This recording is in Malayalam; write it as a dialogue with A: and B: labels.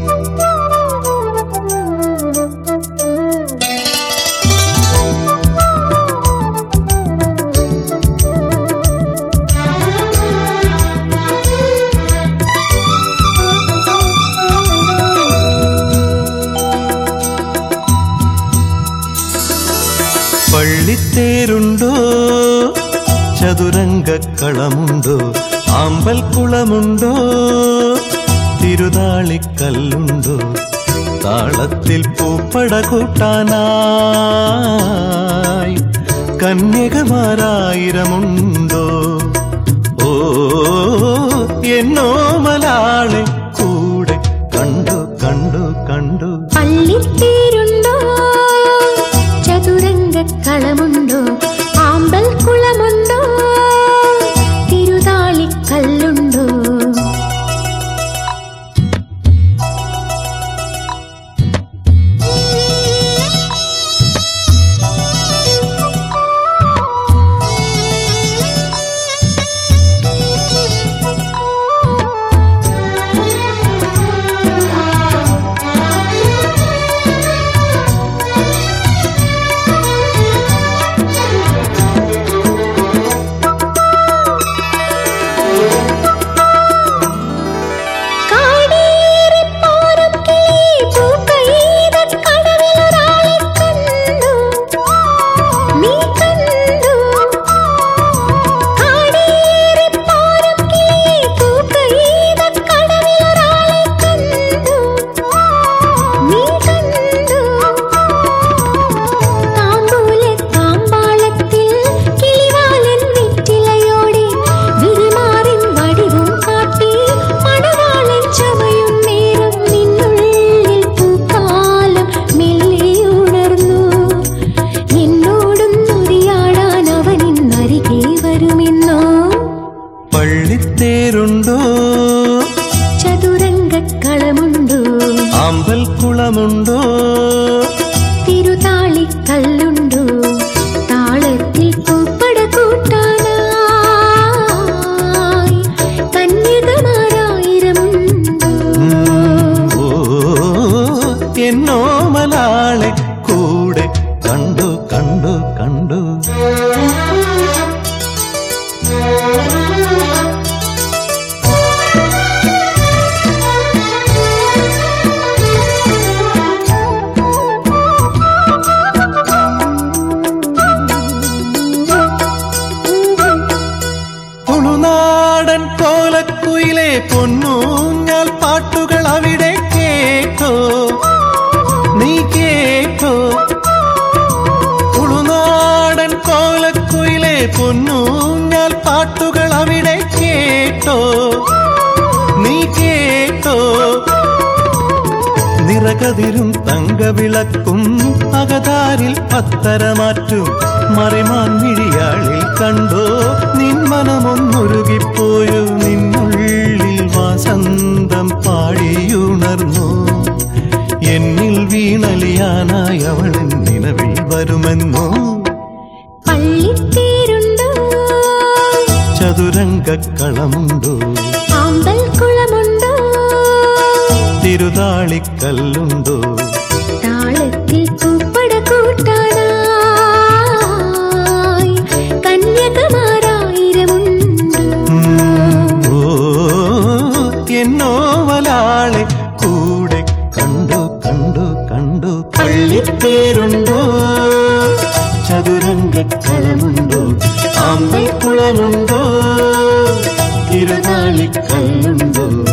A: പള്ളിത്തേരുണ്ടോ ചതുരംഗക്കളമുണ്ടോ ആമ്പൽക്കുളമുണ്ടോ തിരുതാളിക്കല്ലുണ്ടോ താളത്തിൽ പൂപ്പട കൂട്ടാനായി കന്യകമാരായിരമുണ്ടോ ഓ എന്നോ മലാളെ കൂടെ കണ്ടു കണ്ടു കണ്ടു
B: പള്ളിത്തേരുണ്ടോ ചതുരംഗക്കളമുണ്ടോ ആമ്പൽ കുളമുണ്ടോ തിരുതാളിക്കല്ലുണ്ടോ കാടേറിപ്പോരും കിളി പൂക്കൈത കടവിലൊരാളെ കണ്ടു. നീ കണ്ടു. കാടേറിപ്പോരും കിളി പൂക്കൈത കടവിലൊരാളെ കണ്ടു. നീ കണ്ടു. താമ്പൂലെ താമ്പാളത്തിൽ കിളിവാലൻ വെറ്റിലയോടെ വിരിമാറിൻ വടിവും കാട്ടി മണവാളൻ ചമയും നേരം നിന്നുള്ളിൽ പൂക്കാലം മെല്ലിയുണർന്നു എന്നോടും നുരിയാടാൻ അവനിന്നരികെ വരുമെന്നോ
A: പള്ളിത്തേരുണ്ടോ
B: ചതുരംഗക്കളമുണ്ടോ
A: ആമ്പൽക്കുളമുണ്ടോ
B: തിരുതാളിക്കല്ലുണ്ടോ താളത്തിൽ പൂപ്പട കൂട്ടാനായി കന്യകമാരായിരമുണ്ടോ
A: ഓ എന്നോ മലാളെ കൂടെ കണ്ടു കണ്ടു കണ്ടു തുളുനാടൻ കോലക്കുയിലെ പൊന്നൂഞ്ഞാൽ പാട്ടുകൾ അവിടെ കേട്ടോ നീ കേട്ടോ തുളുനാടൻ കോലക്കുയിലെ പൊന്നൂഞ്ഞാൽ പാട്ടുകൾ അവിടെ കേട്ടോ നീ കേട്ടോ നിറകതിരും തങ്കവിളക്കും അകതാരിൽ പത്തരമാറ്റും മറിമാൻ മിഴിയാളിൽ കണ്ടോ നിൻ മനമൊന്നുരുകിപ്പോയോ നിന്നുള്ളിൽ വാസന്തം പാടിയുണർന്നു എന്നിൽ വീണലിയാനായി അവൾ നിലവിൽ വരുമെന്നോ
B: പള്ളിത്തേരുണ്ടോ
A: ചതുരംഗക്കളമുണ്ടോ
B: ആമ്പൽ കുളമുണ്ടോ
A: തിരുതാളിക്കല്ലുണ്ടോ
B: താളത്തിൽ പൂപ്പട കൂട്ടാനായി കന്യകമാരായിരമുണ്ടോ
A: ഓ എന്നോ മലാളെ കൂടെ കണ്ടു കണ്ടു കണ്ടു പള്ളിത്തേരുണ്ടോ ചതുരംഗക്കളമുണ്ടോ ആമ്പൽക്കുളമുണ്ടോ തിരുനാളിക്കല്ലുണ്ടോ